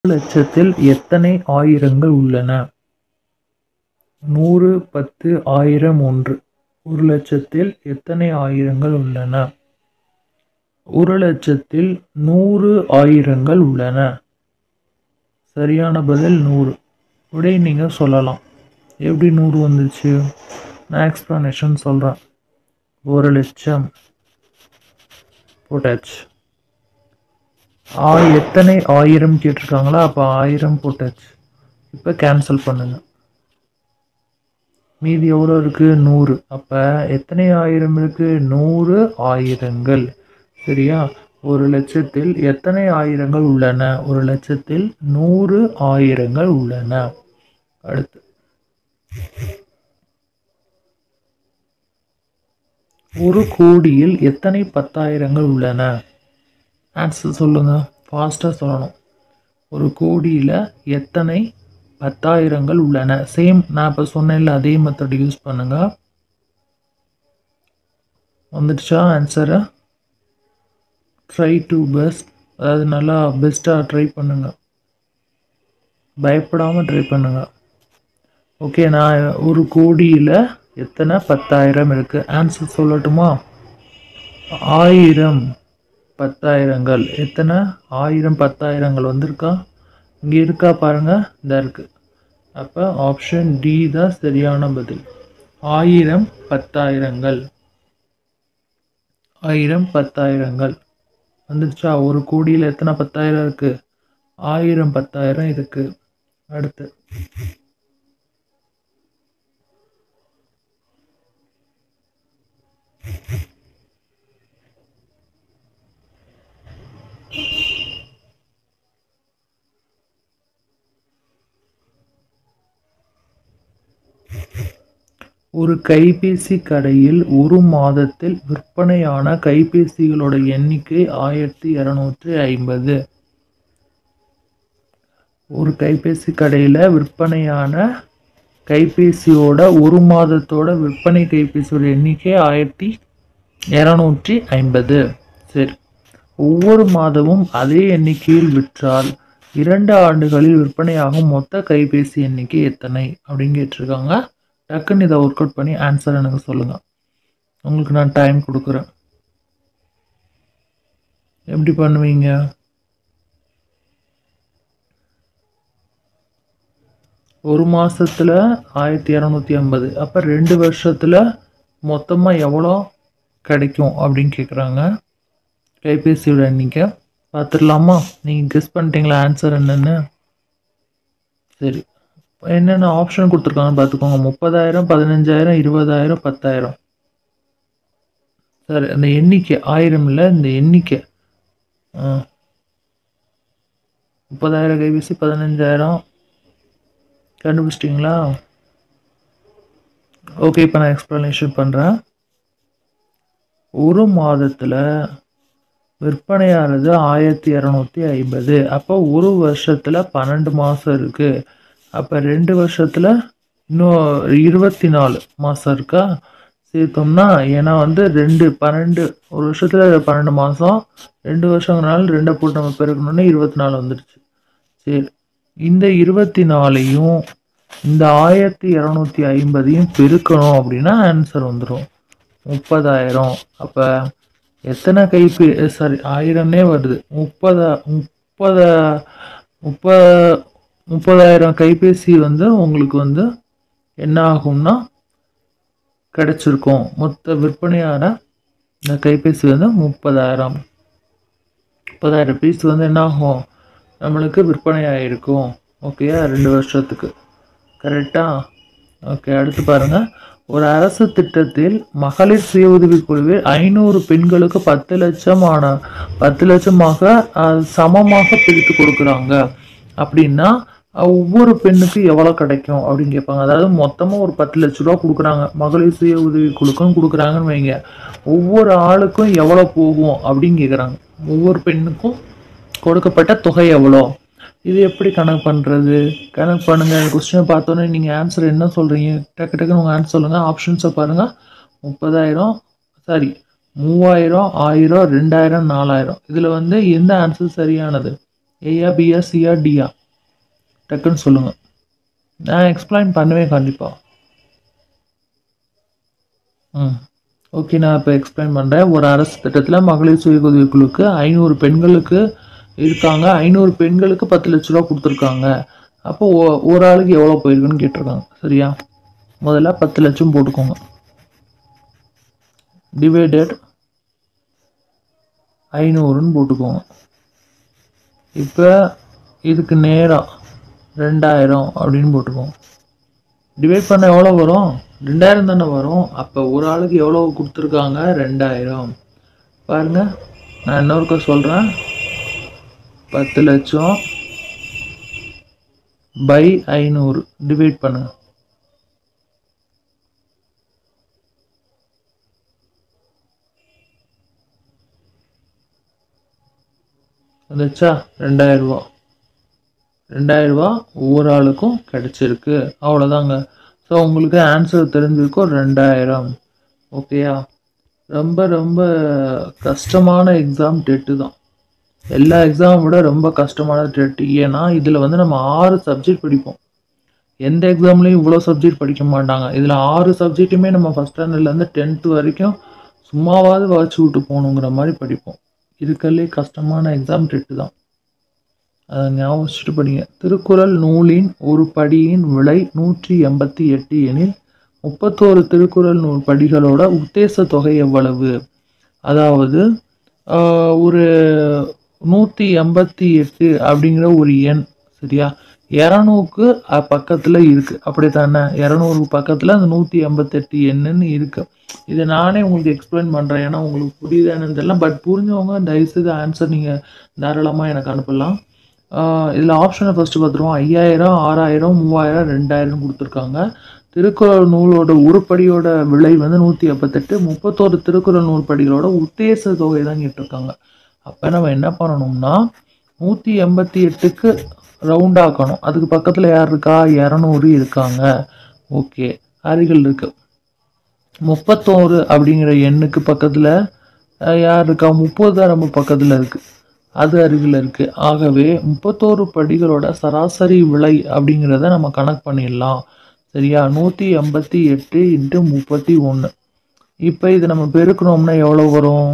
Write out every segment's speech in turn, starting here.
லட்சத்தில் எத்தனை ஆயிரங்கள் உள்ளன நூறு பத்து ஆயிரம் ஒன்று ஒரு லட்சத்தில் எத்தனை ஆயிரங்கள் உள்ளன ஒரு லட்சத்தில் நூறு ஆயிரங்கள் உள்ளன சரியான பதில் நூறு விடை நீங்கள் சொல்லலாம் எப்படி நூறு வந்துச்சு நான் எக்ஸ்ப்ளனேஷன் சொல்கிறேன் ஒரு லட்சம் போட்டாச்சு ஆ எத்தனை ஆயிரம் கேட்டிருக்காங்களா அப்போ ஆயிரம் போட்டாச்சு இப்போ கேன்சல் பண்ணுங்க மீதி எவ்வளோ இருக்கு நூறு அப்போ எத்தனை ஆயிரம் இருக்கு நூறு ஆயிரங்கள் சரியா ஒரு லட்சத்தில் எத்தனை ஆயிரங்கள் உள்ளன ஒரு லட்சத்தில் நூறு ஆயிரங்கள் உள்ளன அடுத்து ஒரு கோடியில் எத்தனை பத்தாயிரங்கள் உள்ளன ஆன்சர் சொல்லுங்க ஃபாஸ்ட்டாக சொல்லணும் ஒரு கோடியில் எத்தனை பத்தாயிரங்கள் உள்ளன சேம் நான் இப்போ சொன்னேன்ல அதே மெத்தட் யூஸ் பண்ணுங்க வந்துடுச்சா ஆன்சரு ட்ரை டு பெஸ்ட் அதாவது நல்லா பெஸ்ட்டாக ட்ரை பண்ணுங்க பயப்படாமல் ட்ரை பண்ணுங்க ஓகே நான் ஒரு கோடியில் எத்தனை பத்தாயிரம் இருக்குது ஆன்சர் சொல்லட்டுமா ஆயிரம் பத்தாயிரங்கள் எத்தனை ஆயிரம் பத்தாயிரங்கள் வந்திருக்கா இங்கே இருக்கா பாருங்க இந்த இருக்கு அப்போ ஆப்ஷன் டி தான் சரியான பதில் ஆயிரம் பத்தாயிரங்கள் ஆயிரம் பத்தாயிரங்கள் வந்துருச்சா ஒரு கோடியில் எத்தனை பத்தாயிரம் இருக்கு ஆயிரம் பத்தாயிரம் இருக்கு அடுத்து ஒரு கைபேசி கடையில் ஒரு மாதத்தில் விற்பனையான கைபேசிகளோட எண்ணிக்கை ஆயிரத்தி இரநூற்றி ஐம்பது ஒரு கைபேசி கடையில் விற்பனையான கைபேசியோட ஒரு மாதத்தோட விற்பனை கைபேசியோட எண்ணிக்கை ஆயிரத்தி இரநூற்றி ஐம்பது சரி ஒவ்வொரு மாதமும் அதே எண்ணிக்கையில் விற்றால் இரண்டு ஆண்டுகளில் விற்பனையாகும் மொத்த கைபேசி எண்ணிக்கை எத்தனை அப்படின்னு கேட்டிருக்காங்க டக்குன்னு இதை ஒர்க் அவுட் பண்ணி ஆன்சர் எனக்கு சொல்லுங்க உங்களுக்கு நான் டைம் கொடுக்குறேன் எப்படி பண்ணுவீங்க ஒரு மாசத்துல ஆயிரத்தி இரநூத்தி ஐம்பது அப்போ ரெண்டு வருஷத்துல மொத்தமாக எவ்வளோ கிடைக்கும் அப்படின்னு கேட்குறாங்க கைபேசியோட எண்ணிக்கை பார்த்துடலாமா நீங்கள் கெஸ் பண்ணிட்டீங்களா ஆன்சர் என்னன்னு சரி என்னென்ன ஆப்ஷன் கொடுத்துருக்காங்கன்னு பார்த்துக்கோங்க முப்பதாயிரம் பதினஞ்சாயிரம் இருபதாயிரம் பத்தாயிரம் சரி அந்த எண்ணிக்கை ஆயிரம் இல்லை இந்த எண்ணிக்கை ஆ முப்பதாயிரம் கைபேசி பதினஞ்சாயிரம் கண்டுபிடிச்சிட்டிங்களா ஓகே இப்போ நான் எக்ஸ்ப்ளனேஷன் பண்ணுறேன் ஒரு மாதத்தில் விற்பனையானது ஆயிரத்தி இரநூத்தி ஐம்பது அப்போ ஒரு வருஷத்தில் பன்னெண்டு மாதம் இருக்குது அப்போ ரெண்டு வருஷத்தில் இன்னும் இருபத்தி நாலு மாதம் இருக்கா சேர்த்தோம்னா ஏன்னா வந்து ரெண்டு பன்னெண்டு ஒரு வருஷத்தில் பன்னெண்டு மாதம் ரெண்டு வருஷங்கிறனால ரெண்டை போட்டு நம்ம பெருக்கணும்னா இருபத்தி நாலு வந்துடுச்சு சரி இந்த இருபத்தி நாலையும் இந்த ஆயிரத்தி இரநூத்தி ஐம்பதையும் பெருக்கணும் அப்படின்னா ஆன்சர் வந்துடும் முப்பதாயிரம் அப்போ எத்தனை கைப்பே சாரி ஆயிரம்னே வருது முப்பதா முப்பத முப்ப முப்பதாயிரம் கைபேசி வந்து உங்களுக்கு வந்து என்ன ஆகும்னா கிடைச்சிருக்கும் மொத்த விற்பனையான இந்த கைபேசி வந்து முப்பதாயிரம் முப்பதாயிரம் பீஸ் வந்து என்ன ஆகும் நம்மளுக்கு விற்பனை ஆகிருக்கும் ஓகேயா ரெண்டு வருஷத்துக்கு கரெக்டா ஓகே அடுத்து பாருங்க ஒரு அரசு திட்டத்தில் மகளிர் சுய உதவிக் குழுவில் ஐநூறு பெண்களுக்கு பத்து லட்சம் ஆன பத்து லட்சமாக அஹ், சமமாக பிரித்து கொடுக்குறாங்க அப்படின்னா அஹ், ஒவ்வொரு பெண்ணுக்கு எவ்வளோ கிடைக்கும் அப்படின்னு கேட்பாங்க அதாவது மொத்தமாக ஒரு பத்து லட்ச ரூபா கொடுக்குறாங்க மகளிர் சுய உதவி குழுக்கும் கொடுக்குறாங்கன்னு வைங்க ஒவ்வொரு ஆளுக்கும் எவ்வளோ போகும் அப்படின்னு கேட்குறாங்க ஒவ்வொரு பெண்ணுக்கும் கொடுக்கப்பட்ட தொகை எவ்வளோ இது எப்படி கணக்கு பண்ணுறது கணக்கு பண்ணுங்க கொஸ்டினை பார்த்தோன்னே நீங்கள் ஆன்சர் என்ன சொல்கிறீங்க டக்கு டக்குன்னு உங்கள் ஆன்சர் சொல்லுங்கள் ஆப்ஷன்ஸை பாருங்கள் முப்பதாயிரம் சாரி மூவாயிரம் ஆயிரம் ரெண்டாயிரம் நாலாயிரம் இதில் வந்து எந்த ஆன்சர் சரியானது ஏயா பியா சியா டியா டக்குன்னு சொல்லுங்கள் நான் எக்ஸ்பிளைன் பண்ணுவேன் கண்டிப்பாக ம் ஓகே நான் இப்போ எக்ஸ்பிளைன் பண்ணுறேன் ஒரு அரசு திட்டத்தில் மகளிர் சுய உதவிக்குழுக்கு ஐநூறு பெண்களுக்கு இருக்காங்க ஐநூறு பெண்களுக்கு பத்து லட்ச ரூபா கொடுத்துருக்காங்க அப்போ ஒ- ஒரு ஆளுக்கு எவ்வளோ போயிருக்குன்னு கேட்டிருக்காங்க சரியா முதல்ல பத்து லட்சம் போட்டுக்கோங்க டிவைடட் ஐநூறுன்னு போட்டுக்கோங்க இப்போ இதுக்கு நேராக ரெண்டாயிரம் அப்படின்னு போட்டுக்கோங்க டிவைட் பண்ண எவ்வளோ வரும் ரெண்டாயிரம் தானே வரும் அப்போ ஒரு ஆளுக்கு எவ்வளோ கொடுத்துருக்காங்க ரெண்டாயிரம் பாருங்க நான் இன்னொருக்க சொல்கிறேன் பத்து லட்சம் பை ஐநூறு டிவைட் பண்ணுங்க வந்துச்சா ரெண்டாயிரம் ரூபா ரெண்டாயிரம் ரூபா ஒவ்வொரு ஆளுக்கும் கிடைச்சிருக்கு அவ்வளோதாங்க ஸோ உங்களுக்கு ஆன்சர் தெரிஞ்சிருக்கும் ரெண்டாயிரம் ஓகேயா ரொம்ப ரொம்ப கஷ்டமான எக்ஸாம் டெட்டு தான் எல்லா எக்ஸாமை விட ரொம்ப கஷ்டமான டெட்டு ஏன்னா இதில் வந்து நம்ம ஆறு சப்ஜெக்ட் படிப்போம் எந்த எக்ஸாம்லேயும் இவ்வளோ சப்ஜெக்ட் படிக்க மாட்டாங்க இதில் ஆறு சப்ஜெக்ட்டுமே நம்ம ஃபஸ்ட் ஸ்டாண்டர்ட்லேருந்து டென்த்து வரைக்கும் சும்மாவாவது வச்சு விட்டு போகணுங்கிற மாதிரி படிப்போம் இருக்கறதுலே கஷ்டமான எக்ஸாம் டெட்டு தான் அதை ஞாபகம் வச்சுட்டு படிங்க திருக்குறள் நூலின் ஒரு படியின் விலை நூற்றி எண்பத்தி எட்டு எனில் முப்பத்தோரு திருக்குறள் நூல் படிகளோட உத்தேச தொகை எவ்வளவு அதாவது ஆஹ், ஒரு நூற்றி எண்பத்தி எட்டு அப்படிங்கிற ஒரு எண் சரியா இரநூறுக்கு பக்கத்தில் இருக்கு அப்படி தானே இரநூறு பக்கத்தில் அந்த நூற்றி எண்பத்தெட்டு எண்ணுன்னு இருக்கு இதை நானே உங்களுக்கு எக்ஸ்பிளைன் பண்ணுறேன் ஏன்னா உங்களுக்கு புரியுதான்னு தெரியல பட் புரிஞ்சவங்க தயவுசெய்து ஆன்சர் நீங்கள் தாராளமாக எனக்கு அனுப்பலாம் இதில் ஆப்ஷனை ஃபஸ்ட்டு பார்த்துருவோம் ஐயாயிரம் ஆறாயிரம் மூவாயிரம் ரெண்டாயிரம் கொடுத்துருக்காங்க திருக்குறள் நூலோட உருப்படியோட விலை வந்து நூற்றி எண்பத்தெட்டு முப்பத்தோரு திருக்குறள் நூல் படிகளோட உத்தேச தொகை தான் கேட்டிருக்காங்க அப்போ நம்ம என்ன பண்ணணும்னா நூற்றி எண்பத்தி எட்டுக்கு ரவுண்ட் ஆக்கணும் அதுக்கு பக்கத்தில் யார் இருக்கா இரநூறு இருக்காங்க ஓகே அருகில் இருக்கு முப்பத்தோரு அப்படிங்கிற எண்ணுக்கு பக்கத்தில் யார் இருக்கா முப்பது நம்ம பக்கத்தில் இருக்கு அது அருகில் இருக்கு ஆகவே முப்பத்தோரு படிகளோட சராசரி விலை அப்படிங்கிறத நம்ம கணக்கு பண்ணிடலாம் சரியா நூற்றி எண்பத்தி எட்டு இன்ட்டு முப்பத்தி ஒன்று இப்போ இது நம்ம பெருக்கணும்னா எவ்வளோ வரும்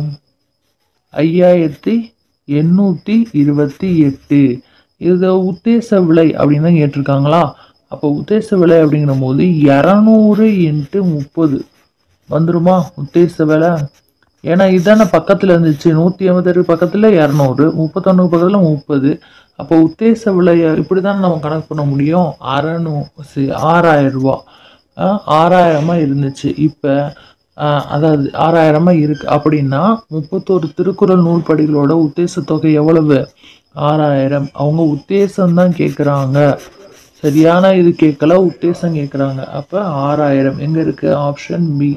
ஐயாயிரத்தி எண்ணூற்றி இருபத்தி எட்டு இது உத்தேச விலை அப்படின்னு தான் கேட்டிருக்காங்களா அப்போ உத்தேச விலை அப்படிங்கிற போது இரநூறு இன்ட்டு முப்பது வந்துருமா உத்தேச விலை ஏன்னா இதானே பக்கத்தில் இருந்துச்சு நூற்றி எண்பத்தெட்டு பக்கத்தில் இரநூறு முப்பத்தொன்று பக்கத்தில் முப்பது அப்போ உத்தேச விலையை இப்படி தான் நம்ம கணக்கு பண்ண முடியும் அறநூ சி- ஆறாயிரம் ரூபா ஆஹ் ஆறாயிரமா இருந்துச்சு இப்போ அதாவது ஆறாயிரமா இருக்கு அப்படின்னா முப்பத்தோரு திருக்குறள் நூல் படிகளோட உத்தேச தொகை எவ்வளவு ஆறாயிரம் அவங்க உத்தேசம் தான் கேட்குறாங்க சரியான இது கேட்கல உத்தேசம் கேட்குறாங்க அப்போ ஆறாயிரம் எங்கே இருக்கு ஆப்ஷன் பி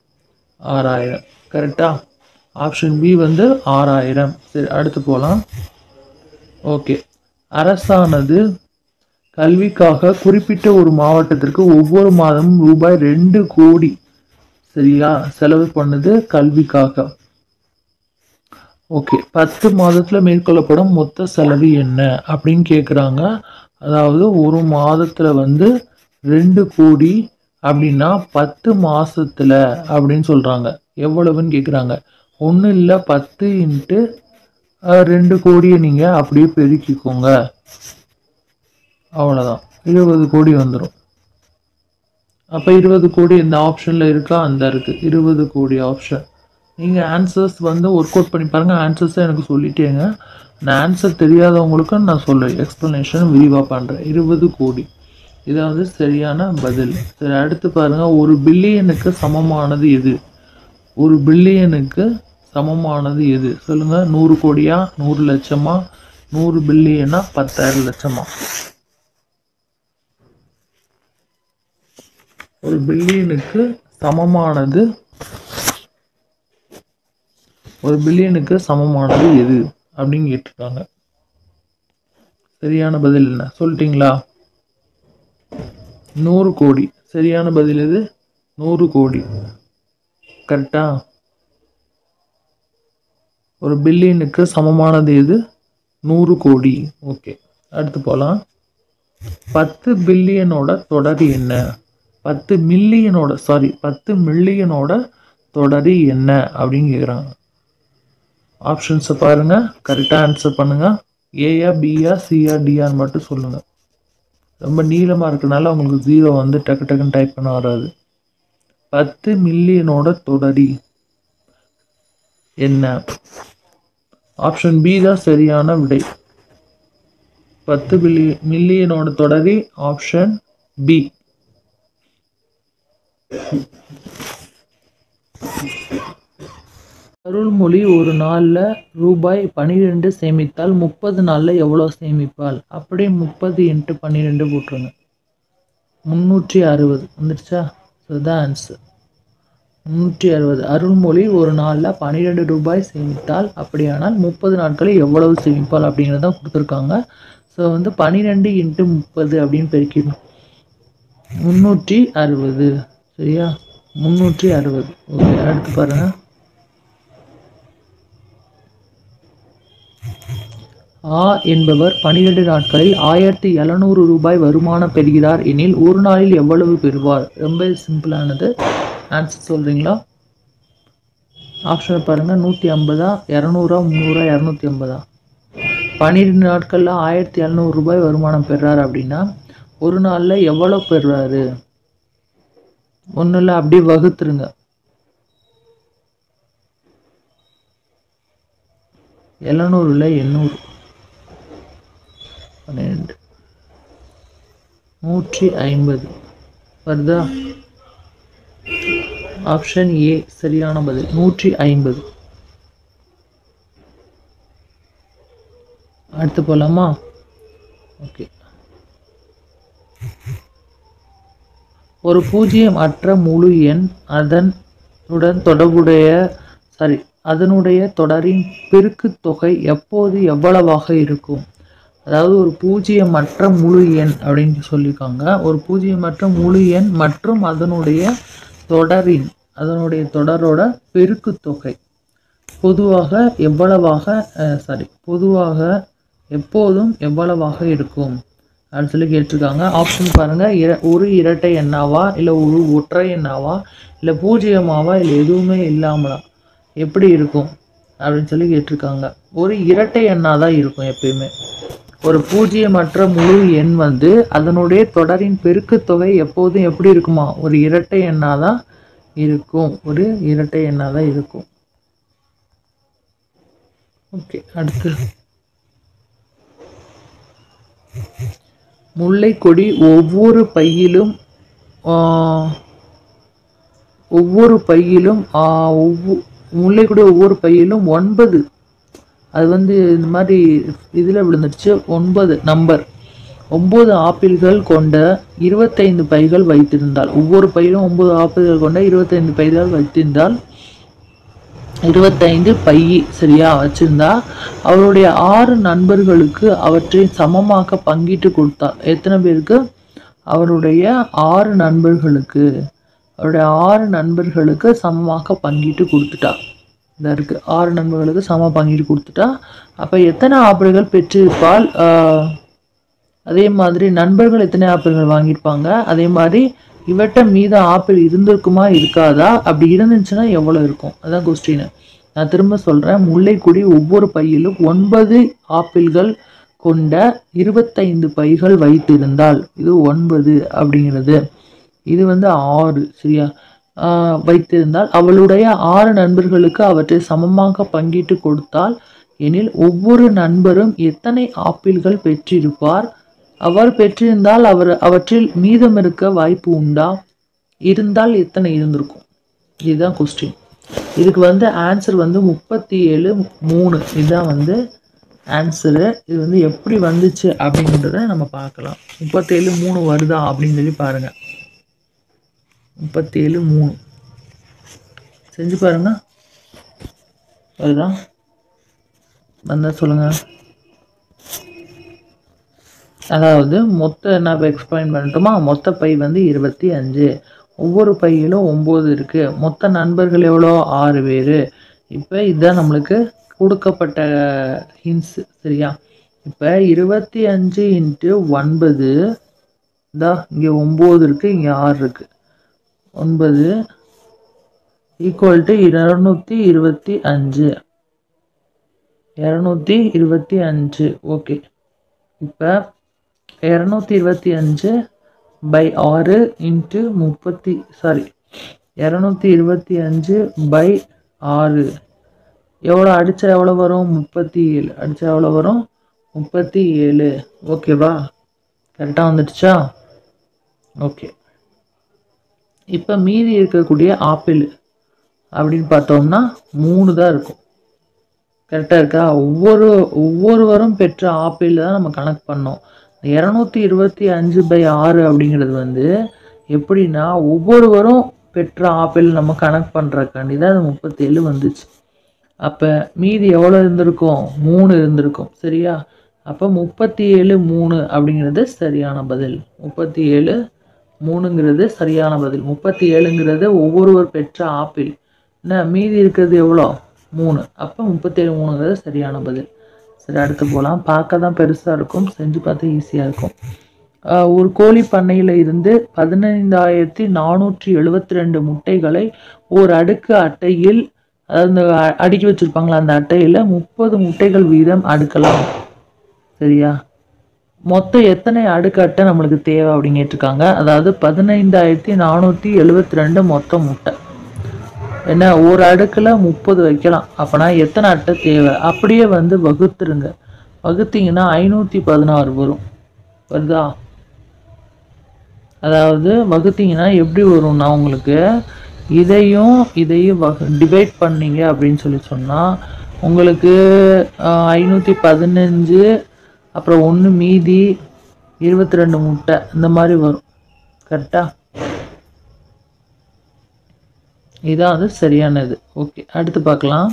ஆறாயிரம் கரெக்டா ஆப்ஷன் பி வந்து ஆறாயிரம் சரி அடுத்து போகலாம் ஓகே அரசானது கல்விக்காக குறிப்பிட்ட ஒரு மாவட்டத்திற்கு ஒவ்வொரு மாதமும் ரூபாய் ரெண்டு கோடி சரியா செலவு பண்ணுது கல்விக்காக ஓகே பத்து மாதத்துல மேற்கொள்ளப்படும் மொத்த செலவு என்ன அப்படின்னு கேட்குறாங்க அதாவது ஒரு மாதத்துல வந்து ரெண்டு கோடி அப்படின்னா பத்து மாசத்துல அப்படின்னு சொல்றாங்க எவ்வளவுன்னு கேட்குறாங்க ஒன்றும் இல்லை பத்து இன்ட்டு ரெண்டு கோடியை நீங்கள் அப்படியே பெருக்கிக்கோங்க அவ்வளோதான் இருபது கோடி வந்துடும் அப்போ இருபது கோடி இந்த ஆப்ஷனில் இருக்கா அந்த இருக்குது இருபது கோடி ஆப்ஷன் நீங்கள் ஆன்சர்ஸ் வந்து ஒர்க் அவுட் பண்ணி பாருங்கள் ஆன்சர்ஸை எனக்கு சொல்லிட்டேங்க நான் ஆன்சர் தெரியாதவங்களுக்கும் நான் சொல்கிறேன் எக்ஸ்ப்ளனேஷன் விரிவாக பண்ணுறேன் இருபது கோடி இதாவது சரியான பதில் சரி அடுத்து பாருங்கள் ஒரு பில்லியனுக்கு சமமானது எது ஒரு பில்லியனுக்கு சமமானது எது சொல்லுங்கள் நூறு கோடியா நூறு லட்சமா நூறு பில்லியனா பத்தாயிரம் லட்சமா ஒரு பில்லியனுக்கு சமமானது ஒரு பில்லியனுக்கு சமமானது எது அப்படின்னு கேட்டிருக்காங்க சரியான பதில் என்ன சொல்லிட்டீங்களா நூறு கோடி சரியான பதில் எது நூறு கோடி கரெக்டா ஒரு பில்லியனுக்கு சமமானது எது நூறு கோடி ஓகே அடுத்து போகலாம் பத்து பில்லியனோட தொடர் என்ன பத்து மில்லியனோட சாரி பத்து மில்லியனோட தொடரி என்ன அப்படின்னு கேட்குறாங்க ஆப்ஷன்ஸை பாருங்க கரெக்டாக ஆன்சர் பண்ணுங்க ஏயா பியா சியா டியான்னு மட்டும் சொல்லுங்க ரொம்ப நீளமாக இருக்கனால உங்களுக்கு ஜீரோ வந்து டக்கு டக்குன்னு டைப் பண்ண வராது பத்து மில்லியனோட தொடரி என்ன ஆப்ஷன் பி தான் சரியான விடை பத்து பில்லி மில்லியனோட தொடரி ஆப்ஷன் பி அருள்மொழி ஒரு நாளில் ரூபாய் பன்னிரெண்டு சேமித்தால் முப்பது நாளில் எவ்வளோ சேமிப்பாள் அப்படியே முப்பது இன்ட்டு பன்னிரெண்டு போட்டுருங்க முந்நூற்றி அறுபது வந்துடுச்சா இதுதான் ஆன்சர் முந்நூற்றி அறுபது அருள்மொழி ஒரு நாளில் பன்னிரெண்டு ரூபாய் சேமித்தால் அப்படியானால் முப்பது நாட்களில் எவ்வளவு சேமிப்பாள் அப்படிங்கிறத கொடுத்துருக்காங்க ஸோ வந்து பன்னிரெண்டு இன்ட்டு முப்பது அப்படின்னு பெருக்கிடணும் முந்நூற்றி அறுபது சரியா முந்நூற்றி அறுபது ஓகே அடுத்து பாருங்க ஆ என்பவர் பன்னிரண்டு நாட்களில் ஆயிரத்தி எழுநூறு ரூபாய் வருமானம் பெறுகிறார் எனில் ஒரு நாளில் எவ்வளவு பெறுவார் ரொம்ப சிம்பிளானது ஆன்சர் சொல்கிறீங்களா ஆப்ஷனை பாருங்கள் நூற்றி ஐம்பதா இரநூறா முந்நூறா இரநூத்தி ஐம்பதா பன்னிரெண்டு நாட்களில் ஆயிரத்தி எழுநூறு ரூபாய் வருமானம் பெறார் அப்படின்னா ஒரு நாளில் எவ்வளோ பெறுறாரு ஒன்றும் இல்லை அப்படியே வகுத்துருங்க எழுநூறுல எண்ணூறு பன்னிரெண்டு நூற்றி ஐம்பது வருதா ஆப்ஷன் ஏ சரியான பதில் நூற்றி ஐம்பது அடுத்து போலாமா ஓகே ஒரு பூஜ்ஜியம் அற்ற முழு எண் அதன் உடன் தொடர்புடைய சாரி அதனுடைய தொடரின் பெருக்குத் தொகை எப்போது எவ்வளவாக இருக்கும் அதாவது ஒரு பூஜ்ஜியமற்ற முழு எண் அப்படின்னு சொல்லியிருக்காங்க ஒரு பூஜ்ஜியமற்ற முழு எண் மற்றும் அதனுடைய தொடரின் அதனுடைய தொடரோட பெருக்குத் தொகை பொதுவாக எவ்வளவாக சாரி பொதுவாக எப்போதும் எவ்வளவாக இருக்கும் அப்படின்னு சொல்லி கேட்டிருக்காங்க ஆப்ஷன் பாருங்க இர ஒரு இரட்டை எண்ணாவா இல்லை ஒரு ஒற்றை எண்ணாவா இல்லை பூஜ்ஜியமாவா இல்லை எதுவுமே இல்லாமலா எப்படி இருக்கும் அப்படின்னு சொல்லி கேட்டிருக்காங்க ஒரு இரட்டை எண்ணாக தான் இருக்கும் எப்பயுமே ஒரு பூஜ்ஜியமற்ற முழு எண் வந்து அதனுடைய தொடரின் பெருக்குத் தொகை எப்போதும் எப்படி இருக்குமா ஒரு இரட்டை எண்ணாக தான் இருக்கும் ஒரு இரட்டை எண்ணாக தான் இருக்கும் ஓகே அடுத்து முல்லைக்கொடி ஒவ்வொரு பையிலும் ஆ, ஒவ்வொரு பையிலும் ஆ, ஒவ்வொ முல்லைக்கொடி ஒவ்வொரு பையிலும் ஒன்பது அது வந்து இந்த மாதிரி இதில் விழுந்துடுச்சு ஒன்பது நம்பர் ஒம்பது ஆப்பிள்கள் கொண்ட இருபத்தைந்து பைகள் வைத்திருந்தால் ஒவ்வொரு பையிலும் ஒன்பது ஆப்பிள்கள் கொண்ட இருபத்தைந்து பைகள் வைத்திருந்தால் இருபத்தைந்து பை சரியா வச்சிருந்தா அவருடைய ஆறு நண்பர்களுக்கு அவற்றை சமமாக பங்கிட்டு கொடுத்தார் எத்தனை பேருக்கு அவருடைய ஆறு நண்பர்களுக்கு அவருடைய ஆறு நண்பர்களுக்கு சமமாக பங்கிட்டு கொடுத்துட்டா இந்த இருக்கு ஆறு நண்பர்களுக்கு சம பங்கிட்டு கொடுத்துட்டா அப்போ எத்தனை ஆப்பிள்கள் பெற்றிருப்பால் ஆஹ், அதே மாதிரி நண்பர்கள் எத்தனை ஆப்பிள்கள் வாங்கியிருப்பாங்க அதே மாதிரி இவட்ட மீத ஆப்பிள் இருந்திருக்குமா இருக்காதா அப்படி இருந்துச்சுன்னா எவ்வளோ இருக்கும் அதான் கொஸ்டின் நான் திரும்ப சொல்கிறேன் முல்லைக்குடி ஒவ்வொரு பையிலும் ஒன்பது ஆப்பிள்கள் கொண்ட இருபத்தைந்து பைகள் வைத்திருந்தால் இது ஒன்பது அப்படிங்கிறது இது வந்து ஆறு சரியா ஆஹ் வைத்திருந்தால் அவளுடைய ஆறு நண்பர்களுக்கு அவற்றை சமமாக பங்கிட்டு கொடுத்தால் எனில் ஒவ்வொரு நண்பரும் எத்தனை ஆப்பிள்கள் பெற்றிருப்பார் அவர் பெற்றிருந்தால் அவர் அவற்றில் மீதம் இருக்க வாய்ப்பு உண்டா இருந்தால் எத்தனை இருந்திருக்கும் இதுதான் கொஸ்டின் இதுக்கு வந்து ஆன்சர் வந்து முப்பத்தி ஏழு மூணு இதுதான் வந்து ஆன்சரு இது வந்து எப்படி வந்துச்சு அப்படின்றத நம்ம பார்க்கலாம் முப்பத்தேழு மூணு வருதா அப்படின்னு சொல்லி பாருங்க முப்பத்தேழு மூணு செஞ்சு பாருங்க வருதா வந்தா சொல்லுங்க அதாவது மொத்த நான் எக்ஸ்பிளைன் பண்ணட்டுமா மொத்த பை வந்து இருபத்தி அஞ்சு ஒவ்வொரு பையிலும் ஒம்பது இருக்கு மொத்த நண்பர்கள் எவ்வளோ ஆறு பேர் இப்போ இதுதான் நம்மளுக்கு கொடுக்கப்பட்ட ஹின்ஸ் சரியா இப்போ இருபத்தி அஞ்சு இன்ட்டு ஒன்பது இந்தா இங்கே ஒம்பது இருக்குது இங்கே ஆறு இருக்குது ஒன்பது ஈக்குவல் டு இரநூத்தி இருபத்தி அஞ்சு இரநூத்தி இருபத்தி அஞ்சு ஓகே இப்போ இரநூத்தி இருபத்தி அஞ்சு பை ஆறு இன்ட்டு முப்பத்தி சாரி இரநூத்தி இருபத்தி அஞ்சு பை ஆறு எவ்வளோ அடித்தா எவ்வளோ வரும் முப்பத்தி ஏழு அடித்தா எவ்வளோ வரும் முப்பத்தி ஏழு ஓகேவா கரெக்டாக வந்துடுச்சா ஓகே இப்போ மீதி இருக்கக்கூடிய ஆப்பிள் அப்படின்னு பார்த்தோம்னா மூணு தான் இருக்கும் கரெக்டாக இருக்கா ஒவ்வொரு ஒவ்வொருவரும் பெற்ற ஆப்பிள் தான் நம்ம கணக்கு பண்ணோம் இரநூத்தி இருபத்தி அஞ்சு பை ஆறு அப்படிங்கிறது வந்து எப்படின்னா ஒவ்வொருவரும் பெற்ற ஆப்பிள் நம்ம கணக்கு பண்ணுறக்காண்டி தான் அது முப்பத்தேழு வந்துச்சு அப்போ மீதி எவ்வளோ இருந்திருக்கும் மூணு இருந்திருக்கும் சரியா அப்போ முப்பத்தி ஏழு மூணு அப்படிங்கிறது சரியான பதில் முப்பத்தி ஏழு மூணுங்கிறது சரியான பதில் முப்பத்தி ஏழுங்கிறது ஒவ்வொருவர் பெற்ற ஆப்பிள் என்ன மீதி இருக்கிறது எவ்வளோ மூணு அப்போ முப்பத்தேழு மூணுங்கிறது சரியான பதில் சரி அடுத்து போகலாம் பார்க்க தான் பெருசாக இருக்கும் செஞ்சு பார்த்தா ஈஸியாக இருக்கும் ஆஹ் ஒரு கோழி பண்ணையில் இருந்து பதினைந்தாயிரத்தி நானூற்றி எழுபத்தி ரெண்டு முட்டைகளை ஒரு அடுக்கு அட்டையில் அதாவது இந்த அ- அடுக்கி வச்சிருப்பாங்களா அந்த அட்டையில் முப்பது முட்டைகள் வீதம் அடுக்கலாம் சரியா மொத்தம் எத்தனை அடுக்கு அட்டை நம்மளுக்கு தேவை அப்படின்னு கேட்டிருக்காங்க அதாவது பதினைந்தாயிரத்தி நானூற்றி எழுபத்தி ரெண்டு மொத்த முட்டை என்ன ஒரு அடுக்கில் முப்பது வைக்கலாம் அப்போனா எத்தனை அட்டை தேவை அப்படியே வந்து வகுத்துருங்க வகுத்தீங்கன்னா ஐநூற்றி பதினாறு வரும் வருதா அதாவது வகுத்தீங்கன்னா எப்படி வரும்னா உங்களுக்கு இதையும் இதையும் வகு டிவைட் பண்ணீங்க அப்படின்னு சொல்லி சொன்னால் உங்களுக்கு ஐநூற்றி பதினஞ்சு அப்புறம் ஒன்று மீதி இருபத்தி ரெண்டு முட்டை இந்த மாதிரி வரும் கரெக்டாக இதான் அது சரியானது ஓகே அடுத்து பார்க்கலாம்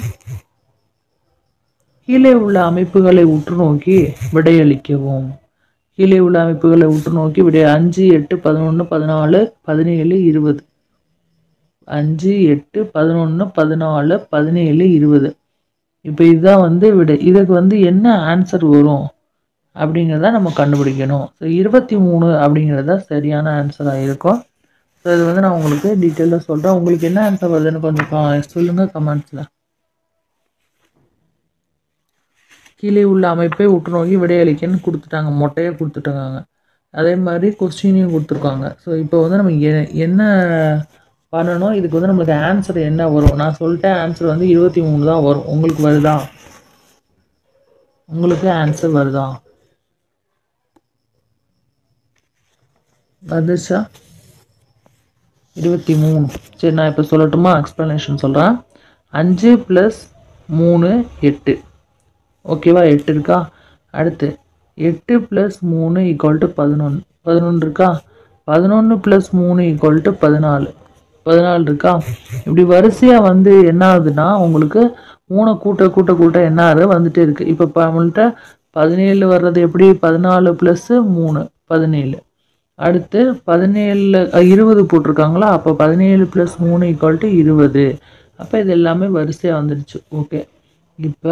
கீழே உள்ள அமைப்புகளை உற்று நோக்கி விடையளிக்கவும் கீழே உள்ள அமைப்புகளை உற்று நோக்கி விடை அஞ்சு எட்டு பதினொன்று பதினாலு பதினேழு இருபது அஞ்சு எட்டு பதினொன்று பதினாலு பதினேழு இருபது இப்போ இதுதான் வந்து விடை இதுக்கு வந்து என்ன ஆன்சர் வரும் அப்படிங்கிறத நம்ம கண்டுபிடிக்கணும் ஸோ இருபத்தி மூணு அப்படிங்கிறது தான் சரியான ஆன்சராக இருக்கும் ஸோ இது வந்து நான் உங்களுக்கு டீட்டெயிலாக சொல்கிறேன் உங்களுக்கு என்ன ஆன்சர் வருதுன்னு கொஞ்சம் கா- சொல்லுங்க கமெண்ட்ஸில் கீழே உள்ள அமைப்பை உற்று நோக்கி விடையளிக்கன்னு கொடுத்துட்டாங்க மொட்டையை கொடுத்துட்டாங்க அதே மாதிரி கொஸ்டினையும் கொடுத்துருக்காங்க ஸோ இப்போ வந்து நம்ம எ- என்ன பண்ணணும் இதுக்கு வந்து நம்மளுக்கு ஆன்சர் என்ன வரும் நான் சொல்லிட்டேன் ஆன்சர் வந்து இருபத்தி மூணு தான் வரும் உங்களுக்கு வருதா உங்களுக்கு ஆன்சர் வருதா வந்துச்சா இருபத்தி மூணு சரி நான் இப்போ சொல்லட்டுமா எக்ஸ்ப்ளனேஷன் சொல்கிறேன் அஞ்சு ப்ளஸ் மூணு எட்டு ஓகேவா எட்டு இருக்கா அடுத்து எட்டு ப்ளஸ் மூணு ஈக்குவல் டு பதினொன்று பதினொன்று இருக்கா பதினொன்று ப்ளஸ் மூணு ஈக்குவல் டு பதினாலு பதினாலு இருக்கா இப்படி வரிசையாக வந்து என்ன ஆகுதுன்னா உங்களுக்கு மூணை கூட்ட கூட்ட கூட்ட என்ன ஆகுது வந்துட்டே இருக்குது இப்போ இப்போ நம்மள்ட்ட பதினேழு வர்றது எப்படி பதினாலு ப்ளஸ்ஸு மூணு பதினேழு அடுத்து பதினேழு இருபது போட்டிருக்காங்களா அப்போ பதினேழு ப்ளஸ் மூணு ஈக்குவல் டு இருபது அப்போ இது எல்லாமே வரிசையாக வந்துடுச்சு ஓகே இப்போ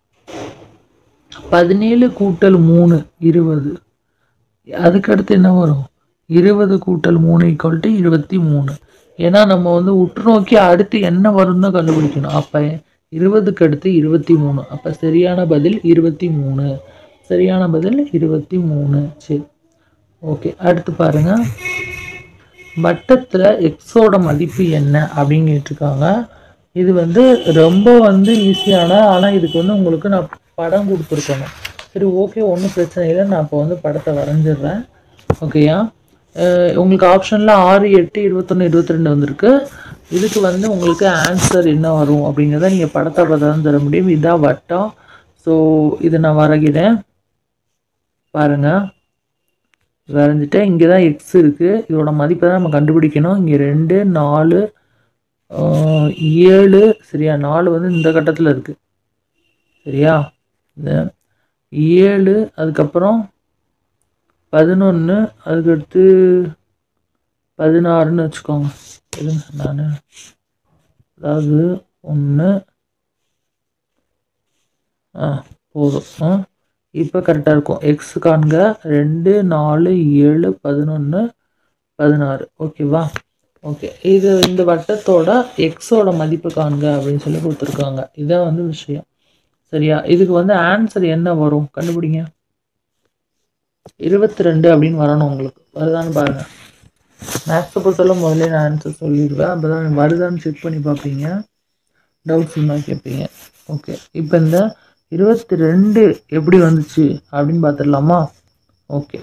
பதினேழு கூட்டல் மூணு இருபது அதுக்கடுத்து என்ன வரும் இருபது கூட்டல் மூணு ஈக்குவல் டு இருபத்தி மூணு ஏன்னா நம்ம வந்து உற்று நோக்கி அடுத்து என்ன வரும்னு தான் கண்டுபிடிக்கணும் அப்போ இருபதுக்கு அடுத்து இருபத்தி மூணு அப்போ சரியான பதில் இருபத்தி மூணு சரியான பதில் இருபத்தி மூணு சரி ஓகே அடுத்து பாருங்க வட்டத்தில் எக்ஸோட மதிப்பு என்ன அப்படின்னு கேட்டிருக்காங்க இது வந்து ரொம்ப வந்து ஈஸியான ஆனால் இதுக்கு வந்து உங்களுக்கு நான் படம் கொடுத்துருக்கணும் சரி ஓகே ஒன்றும் பிரச்சனை இல்லை நான் இப்போ வந்து படத்தை வரைஞ்சிடுறேன் ஓகேயா அஹ் உங்களுக்கு ஆப்ஷனில் ஆறு எட்டு இருபத்தொன்று இருபத்தி ரெண்டு வந்திருக்கு இதுக்கு வந்து உங்களுக்கு ஆன்சர் என்ன வரும் அப்படிங்கிறத நீங்கள் படத்தை பார்த்து தான் தர முடியும் இதான் வட்டம் ஸோ இதை நான் வரைகிறேன் பாருங்கள் வரைஞ்சிட்டேன் இங்கே தான் எக்ஸ் இருக்குது இதோட மதிப்பை தான் நம்ம கண்டுபிடிக்கணும் இங்கே ரெண்டு நாலு ஆஹ், ஏழு சரியா நாலு வந்து இந்த கட்டத்தில் இருக்குது சரியா இந்த ஏழு அதுக்கப்புறம் பதினொன்று அதுக்கடுத்து பதினாறுன்னு வச்சுக்கோங்க இருங்க நான் அதாவது ஒன்று ஆ போதும் ஆ இப்போ கரெக்டாக இருக்கும் எக்ஸ் காண்க ரெண்டு நாலு ஏழு பதினொன்று பதினாறு ஓகேவா ஓகே இது இந்த வட்டத்தோட எக்ஸோட மதிப்பு காண்க அப்படின்னு சொல்லி கொடுத்துருக்காங்க இதான் வந்து விஷயம் சரியா இதுக்கு வந்து ஆன்சர் என்ன வரும் கண்டுபிடிங்க இருபத்தி ரெண்டு அப்படின்னு வரணும் உங்களுக்கு வருதான்னு பாருங்க மேக்ஸை பொறுத்தவரை முதல்ல நான் ஆன்சர் சொல்லிடுவேன் அப்போ தான் வருதான்னு செக் பண்ணி பார்ப்பீங்க டவுட்ஸ் இருந்தால் கேட்பீங்க ஓகே இப்போ இந்த இருபத்தி ரெண்டு எப்படி வந்துச்சு அப்படின்னு பார்த்துடலாமா ஓகே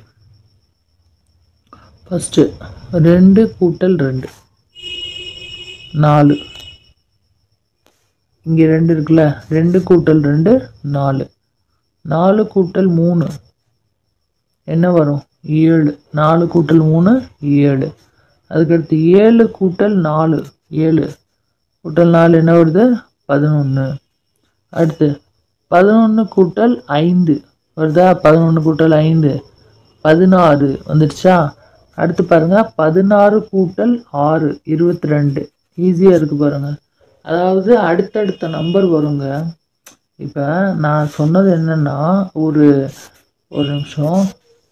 ஃபஸ்ட்டு ரெண்டு கூட்டல் ரெண்டு நாலு இங்கே ரெண்டு இருக்குல்ல ரெண்டு கூட்டல் ரெண்டு நாலு நாலு கூட்டல் மூணு என்ன வரும் ஏழு நாலு கூட்டல் மூணு ஏழு அதுக்கடுத்து ஏழு கூட்டல் நாலு ஏழு கூட்டல் நாலு என்ன வருது பதினொன்று அடுத்து பதினொன்று கூட்டல் ஐந்து வருதா பதினொன்று கூட்டல் ஐந்து பதினாறு வந்துடுச்சா அடுத்து பாருங்க பதினாறு கூட்டல் ஆறு இருபத்தி ரெண்டு ஈஸியாக இருக்கு பாருங்க அதாவது அடுத்தடுத்த நம்பர் வருங்க இப்போ நான் சொன்னது என்னன்னா ஒரு ஒரு நிமிஷம்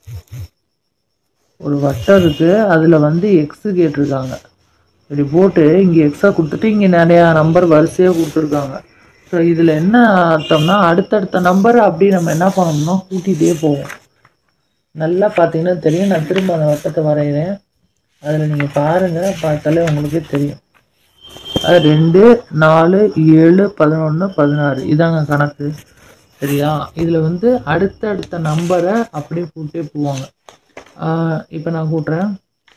ஒரு வட்டம் இருக்கு அதில் வந்து எக்ஸு கேட்டிருக்காங்க இப்படி போட்டு இங்கே எக்ஸாக கொடுத்துட்டு இங்கே நிறையா நம்பர் வரிசையாக கொடுத்துருக்காங்க ஸோ இதில் என்ன அர்த்தம்னா அடுத்தடுத்த நம்பரை அப்படி நம்ம என்ன பண்ணணும்னா கூட்டிகிட்டே போவோம் நல்லா பார்த்தீங்கன்னா தெரியும் நான் திரும்ப அந்த வட்டத்தை வரைகிறேன் அதில் நீங்கள் பாருங்கள் பார்த்தாலே உங்களுக்கே தெரியும் அது ரெண்டு நாலு ஏழு பதினொன்று பதினாறு இதாங்க கணக்கு சரியா இதில் வந்து அடுத்தடுத்த நம்பரை அப்படியே கூட்டே போவாங்க இப்போ நான் கூட்டுறேன்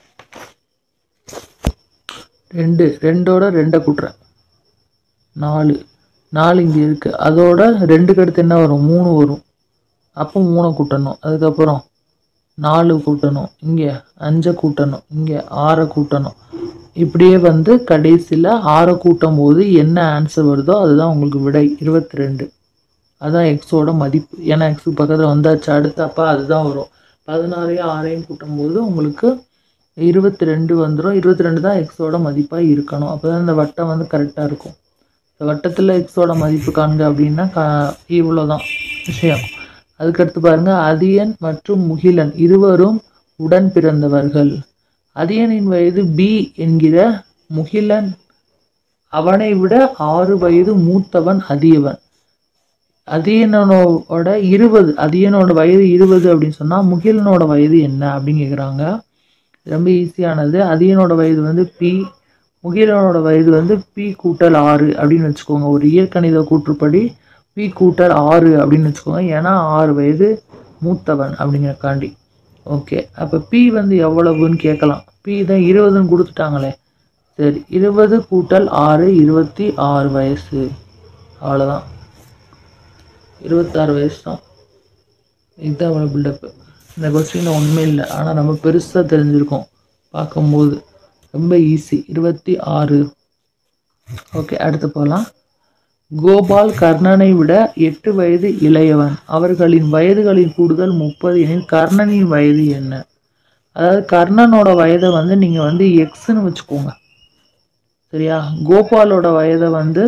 ரெண்டு ரெண்டோட ரெண்டை கூட்டுறேன் நாலு நாலு இங்கே இருக்குது அதோட ரெண்டுக்கு அடுத்து என்ன வரும் மூணு வரும் அப்போ மூணை கூட்டணும் அதுக்கப்புறம் நாலு கூட்டணும் இங்கே அஞ்சை கூட்டணும் இங்கே ஆறை கூட்டணும் இப்படியே வந்து கடைசியில் ஆறை கூட்டும் போது என்ன ஆன்சர் வருதோ அதுதான் உங்களுக்கு விடை இருபத்தி ரெண்டு அதான் எக்ஸோட மதிப்பு ஏன்னா எக்ஸுக்கு பக்கத்தில் வந்தாச்சு அடுத்து அப்போ அதுதான் வரும் பதினாறையும் ஆறையும் கூட்டும் போது உங்களுக்கு இருபத்தி ரெண்டு வந்துடும் இருபத்தி ரெண்டு தான் எக்ஸோட மதிப்பாக இருக்கணும் அப்போ தான் இந்த வட்டம் வந்து கரெக்டாக இருக்கும் இந்த வட்டத்தில் எக்ஸோட மதிப்பு காண்க அப்படின்னா கா இவ்வளோ தான் விஷயம் அதுக்கடுத்து பாருங்க அதியன் மற்றும் முகிலன் இருவரும் உடன் பிறந்தவர்கள் அதியனின் வயது பி என்கிற முகிலன் அவனை விட ஆறு வயது மூத்தவன் அதியவன் அதியனோட இருபது அதியனோட வயது இருபது அப்படின்னு சொன்னால் முகிலனோட வயது என்ன அப்படின்னு கேட்குறாங்க ரொம்ப ஈஸியானது அதியனோட வயது வந்து பி முகிலனோட வயது வந்து பி கூட்டல் ஆறு அப்படின்னு வச்சுக்கோங்க ஒரு இயற்கணித கூற்றுப்படி பி கூட்டல் ஆறு அப்படின்னு வச்சுக்கோங்க ஏன்னா ஆறு வயது மூத்தவன் அப்படிங்கிறக்காண்டி ஓகே அப்போ பி வந்து எவ்வளவுன்னு கேட்கலாம் பி தான் இருபதுன்னு கொடுத்துட்டாங்களே சரி இருபது கூட்டல் ஆறு இருபத்தி ஆறு வயசு அவ்வளோதான் இருபத்தாறு வயசு தான் இதுதான் அவ்வளோ பில்டப்பு இந்த கொஸ்டினில் ஒன்றுமே இல்லை ஆனால் நம்ம பெருசாக தெரிஞ்சிருக்கோம் பார்க்கும்போது ரொம்ப ஈஸி இருபத்தி ஆறு ஓகே அடுத்து போகலாம் கோபால் கர்ணனை விட எட்டு வயது இளையவன் அவர்களின் வயதுகளின் கூடுதல் முப்பது எனில் கர்ணனின் வயது என்ன அதாவது கர்ணனோட வயதை வந்து நீங்கள் வந்து எக்ஸ்ன்னு வச்சுக்கோங்க சரியா கோபாலோட வயதை வந்து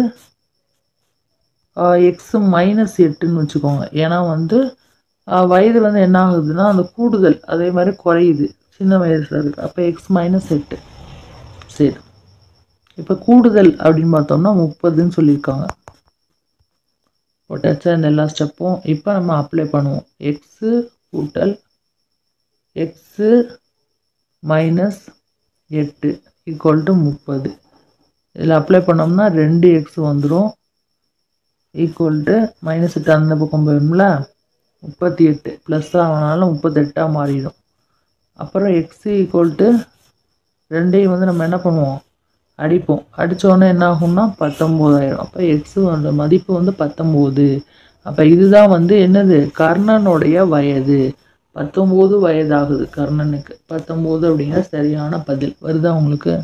எக்ஸ் மைனஸ் எட்டுன்னு வச்சுக்கோங்க ஏன்னா வந்து ஆஹ் வயது வந்து என்ன ஆகுதுன்னா அந்த கூடுதல் அதே மாதிரி குறையுது சின்ன வயசுல இருக்கு அப்போ எக்ஸ் மைனஸ் எட்டு சரி இப்போ கூடுதல் அப்படின்னு பார்த்தோம்னா முப்பதுன்னு சொல்லியிருக்காங்க போட்டாச்சா இந்த எல்லா ஸ்டெப்பும் இப்போ நம்ம அப்ளை பண்ணுவோம் எக்ஸு கூட்டல் எக்ஸு மைனஸ் எட்டு ஈக்குவல் டு முப்பது இதில் அப்ளை பண்ணோம்னா ரெண்டு எக்ஸ் வந்துடும் ஈக்குவல் டு மைனஸ் எட்டு அந்த பக்கம் போயிடும்ல முப்பத்தி எட்டு ப்ளஸ் ஆனாலும் முப்பத்தெட்டாக மாறிடும் அப்புறம் எக்ஸ் ஈக்குவல் டு ரெண்டையும் வந்து நம்ம என்ன பண்ணுவோம் அடிப்போம் அடித்தோடனே என்ன ஆகும்னா பத்தொம்போதாயிரம் அப்போ எக்ஸு அந்த மதிப்பு வந்து பத்தொம்போது அப்போ இதுதான் வந்து என்னது கர்ணனுடைய வயது பத்தொம்போது வயதாகுது கர்ணனுக்கு பத்தொம்போது அப்படிங்கிற சரியான பதில் வருதா உங்களுக்கு